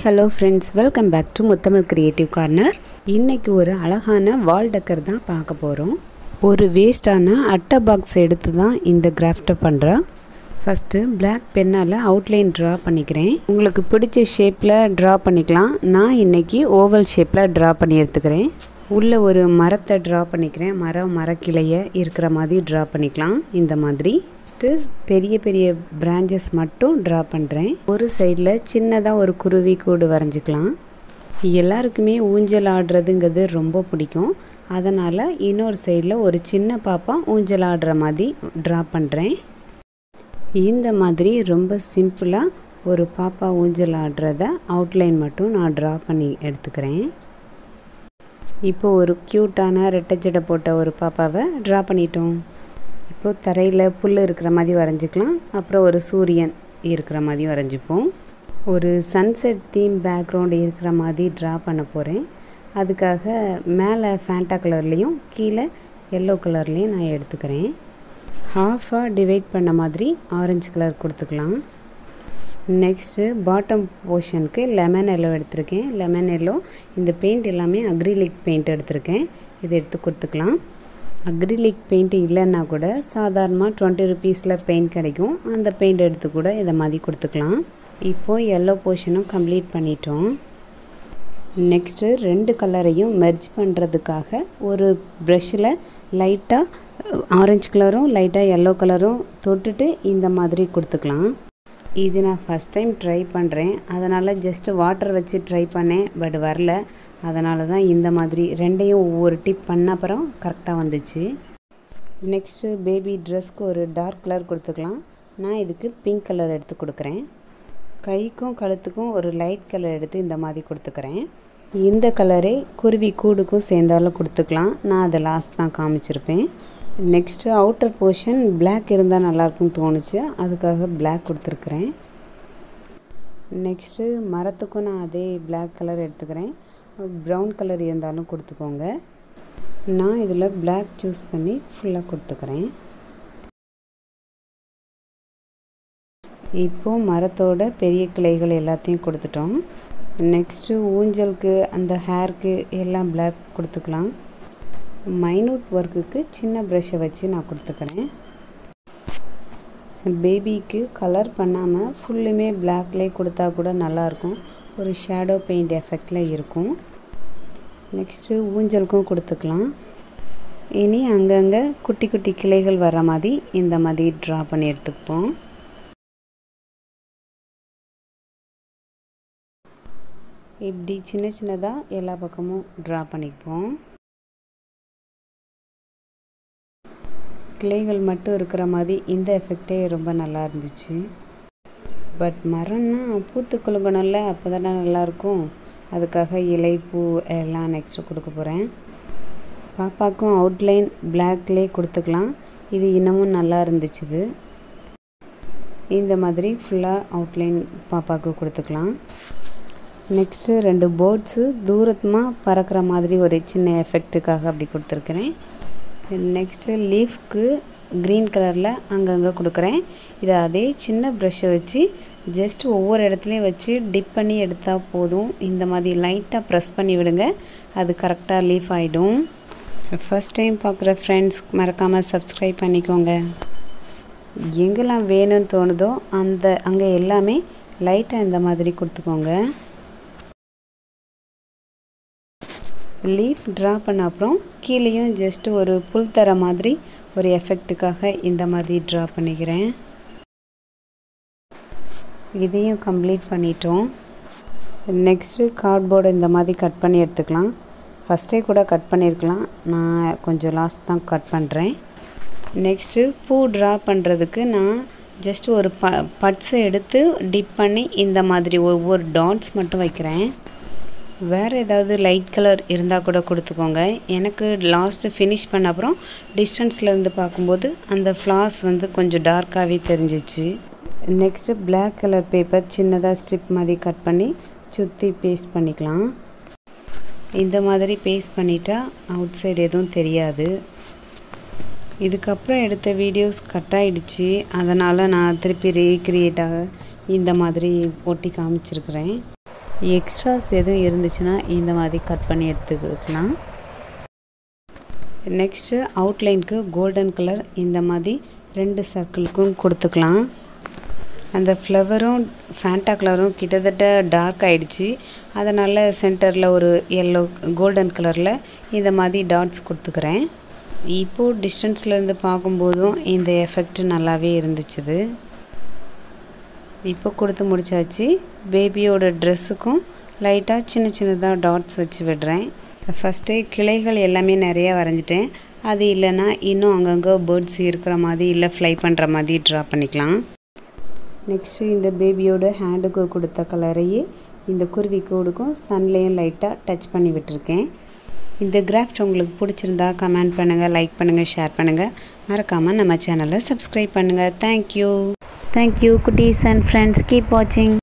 hello friends welcome back to Muthamizh creative corner இன்றைக்கி ஒரு அழகான வால் டெக்கர் தான் பார்க்க போகிறோம் ஒரு வேஸ்டான அட்டை பாக்ஸ் எடுத்து தான் இந்த கிராஃப்டை பண்ணுறேன் ஃபஸ்ட்டு பிளாக் பென்னால் அவுட்லைன் ட்ரா பண்ணிக்கிறேன் உங்களுக்கு பிடிச்ச ஷேப்பில் ட்ரா பண்ணிக்கலாம் நான் இன்றைக்கி ஓவல் ஷேப்பில் ட்ரா பண்ணி எடுத்துக்கிறேன் உள்ளே ஒரு மரத்தை ட்ரா பண்ணிக்கிறேன் மரம் மரக்கிளைய இருக்கிற மாதிரி ட்ரா பண்ணிக்கலாம் இந்த மாதிரி ஃபஸ்ட்டு பெரிய பெரிய பிரான்ச்சஸ் மட்டும் ட்ரா பண்ணுறேன் ஒரு சைடில் சின்னதாக ஒரு குருவி கூடு வரைஞ்சிக்கலாம் எல்லாருக்குமே ஊஞ்சல் ஆடுறதுங்கிறது ரொம்ப பிடிக்கும் அதனால் இன்னொரு சைடில் ஒரு சின்ன பாப்பா ஊஞ்சல் ஆடுற மாதிரி ட்ரா பண்ணுறேன் இந்த மாதிரி ரொம்ப சிம்பிளாக ஒரு பாப்பா ஊஞ்சல் ஆடுறத அவுட்லைன் மட்டும் நான் ட்ரா பண்ணி எடுத்துக்கிறேன் இப்போ ஒரு க்யூட்டான ரெட்டச்சடை போட்ட ஒரு பாப்பாவை ட்ரா பண்ணிட்டோம் இப்போது தரையில் புல் இருக்கிற மாதிரி வரைஞ்சிக்கலாம் அப்புறம் ஒரு சூரியன் இருக்கிற மாதிரி வரைஞ்சிப்போம் ஒரு சன்செட் தீம் பேக்ரவுண்டு இருக்கிற மாதிரி ட்ரா பண்ண போகிறேன் அதுக்காக மேலே ஃபேண்டா கலர்லேயும் கீழே எல்லோ கலர்லேயும் நான் எடுத்துக்கிறேன் ஹாஃபாக டிவைட் பண்ண மாதிரி ஆரஞ்சு கலர் கொடுத்துக்கலாம் நெக்ஸ்ட்டு பாட்டம் போர்ஷனுக்கு லெமன் எல்லோ எடுத்திருக்கேன் லெமன் எல்லோ இந்த பெயிண்ட் எல்லாமே அக்ரிலிக் பெயிண்ட் எடுத்திருக்கேன் இதை எடுத்து கொடுத்துக்கலாம் அக்ரிலிக் பெயிண்ட் இல்லைன்னா கூட சாதாரணமாக டுவெண்ட்டி ருபீஸில் பெயிண்ட் கிடைக்கும் அந்த பெயிண்ட் எடுத்து கூட இதை மாதிரி கொடுத்துக்கலாம் இப்போது எல்லோ போர்ஷனும் கம்ப்ளீட் பண்ணிட்டோம் நெக்ஸ்ட்டு ரெண்டு கலரையும் மெர்ஜ் பண்ணுறதுக்காக ஒரு ப்ரெஷ்ஷில் லைட்டாக ஆரஞ்சு கலரும் லைட்டாக எல்லோ கலரும் தொட்டுட்டு இந்த மாதிரி கொடுத்துக்கலாம் இது நான் ஃபஸ்ட் டைம் ட்ரை பண்ணுறேன் அதனால் ஜஸ்ட்டு வாட்டர் வச்சு ட்ரை பண்ணேன் பட் வரல அதனால தான் இந்த மாதிரி ரெண்டையும் ஒவ்வொரு டிப் பண்ண அப்புறம் கரெக்டாக வந்துச்சு நெக்ஸ்ட்டு பேபி ட்ரெஸ்க்கு ஒரு டார்க் கலர் கொடுத்துக்கலாம் நான் இதுக்கு பிங்க் கலர் எடுத்து கொடுக்குறேன் கைக்கும் கழுத்துக்கும் ஒரு லைட் கலர் எடுத்து இந்த மாதிரி கொடுத்துக்கிறேன் இந்த கலரே குருவி கூடுக்கும் சேர்ந்தாலும் கொடுத்துக்கலாம் நான் அதை லாஸ்ட் தான் காமிச்சிருப்பேன் நெக்ஸ்ட்டு அவுட்டர் போர்ஷன் பிளாக் இருந்தால் நல்லாயிருக்கும்னு தோணுச்சு அதுக்காக பிளாக் கொடுத்துருக்குறேன் நெக்ஸ்ட்டு மரத்துக்கும் நான் அதே பிளாக் கலர் எடுத்துக்கிறேன் ப்ரௌன் கலர் இருந்தாலும் கொடுத்துக்கோங்க நான் இதில் பிளாக் சூஸ் பண்ணி ஃபுல்லாக கொடுத்துக்கிறேன் இப்போது மரத்தோட பெரிய கிளைகள் எல்லாத்தையும் கொடுத்துட்டோம் நெக்ஸ்ட்டு ஊஞ்சலுக்கு அந்த ஹேருக்கு எல்லாம் பிளாக் கொடுத்துக்கலாம் மைனூட் ஒர்க்குக்கு சின்ன ப்ரெஷ்ஷை வச்சு நான் கொடுத்துக்கிறேன் பேபிக்கு கலர் பண்ணாமல் ஃபுல்லுமே பிளாக்லேயே கொடுத்தா கூட நல்லாயிருக்கும் ஒரு ஷேடோ பெயிண்ட் எஃபெக்டில் இருக்கும் நெக்ஸ்ட்டு ஊஞ்சலுக்கும் கொடுத்துக்கலாம் இனி அங்கங்கே குட்டி குட்டி கிளைகள் வர மாதிரி இந்த மாதிரி ட்ரா பண்ணி எடுத்துப்போம் இப்படி சின்ன சின்னதாக எல்லா பக்கமும் ட்ரா பண்ணிப்போம் கிளைகள் மட்டும் இருக்கிற மாதிரி இந்த எஃபெக்டே ரொம்ப நல்லா இருந்துச்சு பட் மரம்னா பூத்து குலுங்கணும்ல அப்போ தானே நல்லாயிருக்கும் அதுக்காக இலை பூ எல்லாம் நெக்ஸ்ட்டு கொடுக்க போகிறேன் பாப்பாக்கும் அவுட்லைன் பிளாக்லேயே கொடுத்துக்கலாம் இது இன்னமும் நல்லா இருந்துச்சுது இந்த மாதிரி ஃபுல்லாக அவுட்லைன் பாப்பாவுக்கு கொடுத்துக்கலாம் நெக்ஸ்ட்டு ரெண்டு போர்ட்ஸு தூரமாக பறக்கிற மாதிரி ஒரு சின்ன எஃபெக்ட்டுக்காக அப்படி கொடுத்துருக்குறேன் நெக்ஸ்ட்டு லீஃப்க்கு க்ரீன் கலரில் அங்கங்கே கொடுக்குறேன் இதை அதே சின்ன ப்ரெஷ்ஷை வச்சு ஜஸ்ட் ஒவ்வொரு இடத்துலையும் வச்சு டிப் பண்ணி எடுத்தால் போதும் இந்த மாதிரி லைட்டாக ப்ரெஸ் பண்ணி விடுங்க அது கரெக்டாக லீஃப் ஆகிடும் ஃபஸ்ட் டைம் பார்க்குற ஃப்ரெண்ட்ஸ் மறக்காமல் சப்ஸ்கிரைப் பண்ணிக்கோங்க எங்கெல்லாம் வேணும்னு தோணுதோ அந்த அங்கே எல்லாமே லைட்டாக இந்த மாதிரி கொடுத்துக்கோங்க லீஃப் ட்ரா பண்ண அப்புறம் கீழேயும் ஜஸ்ட்டு ஒரு புல் தர மாதிரி ஒரு எஃபெக்ட்டுக்காக இந்த மாதிரி ட்ரா பண்ணிக்கிறேன் இதையும் கம்ப்ளீட் பண்ணிட்டோம் நெக்ஸ்ட்டு கார்ட்போர்டு இந்த மாதிரி கட் பண்ணி எடுத்துக்கலாம் ஃபஸ்ட்டே கூட கட் பண்ணியிருக்கலாம் நான் கொஞ்சம் லாஸ்ட் தான் கட் பண்ணுறேன் நெக்ஸ்ட்டு பூ ட்ரா பண்ணுறதுக்கு நான் ஜஸ்ட் ஒரு ப பட்ஸை எடுத்து டிப் பண்ணி இந்த மாதிரி ஒவ்வொரு டாட்ஸ் மட்டும் வைக்கிறேன் வேறு ஏதாவது லைட் கலர் இருந்தால் கூட கொடுத்துக்கோங்க எனக்கு லாஸ்ட்டு ஃபினிஷ் பண்ண அப்புறம் டிஸ்டன்ஸ்லேருந்து பார்க்கும்போது அந்த ஃப்ளார்ஸ் வந்து கொஞ்சம் டார்க்காகவே தெரிஞ்சிச்சு நெக்ஸ்ட்டு பிளாக் கலர் பேப்பர் சின்னதாக ஸ்ட்ரிப் மாதிரி கட் பண்ணி சுற்றி பேஸ்ட் பண்ணிக்கலாம் இந்த மாதிரி பேஸ்ட் பண்ணிட்டா அவுட் சைடு எதுவும் தெரியாது இதுக்கப்புறம் எடுத்த வீடியோஸ் கட் ஆகிடுச்சு அதனால் நான் திருப்பி ரீக்ரியேட்டாக இந்த மாதிரி ஒட்டி காமிச்சிருக்கிறேன் எக்ஸ்ட்ராஸ் எதுவும் இருந்துச்சுன்னா இந்த மாதிரி கட் பண்ணி எடுத்துக்கலாம் நெக்ஸ்ட்டு அவுட்லைனுக்கு கோல்டன் கலர் இந்த மாதிரி ரெண்டு சர்க்கிளுக்கும் கொடுத்துக்கலாம் அந்த ஃப்ளவரும் ஃபேண்டா கலரும் கிட்டத்தட்ட டார்க் ஆகிடுச்சு அதனால் சென்டரில் ஒரு எல்லோ கோல்டன் கலரில் இந்த மாதிரி டாட்ஸ் கொடுத்துக்கிறேன் இப்போது டிஸ்டன்ஸ்லேருந்து பார்க்கும்போதும் இந்த எஃபெக்ட் நல்லாவே இருந்துச்சுது இப்போ கொடுத்து முடிச்சாச்சு பேபியோட ட்ரெஸ்ஸுக்கும் லைட்டாக சின்ன சின்னதாக டாட்ஸ் வச்சு விடுறேன் ஃபஸ்ட்டு கிளைகள் எல்லாமே நிறையா வரைஞ்சிட்டேன் அது இல்லைன்னா இன்னும் அங்கங்கே பேர்ட்ஸ் இருக்கிற மாதிரி இல்லை ஃப்ளை பண்ணுற மாதிரி ட்ரா பண்ணிக்கலாம் நெக்ஸ்ட்டு இந்த பேபியோட ஹேண்டுக்கு கொடுத்த கலரையே இந்த குருவி கூடுக்கும் சன்லேயும் லைட்டாக டச் பண்ணி விட்டுருக்கேன் இந்த கிராஃப்ட் உங்களுக்கு பிடிச்சிருந்தா கமெண்ட் பண்ணுங்கள் லைக் பண்ணுங்கள் ஷேர் பண்ணுங்கள் மறக்காமல் நம்ம சேனலை சப்ஸ்கிரைப் பண்ணுங்கள் தேங்க்யூ தேங்க்யூ குட்டீஸ் அண்ட் ஃப்ரெண்ட்ஸ் கீப் வாட்சிங்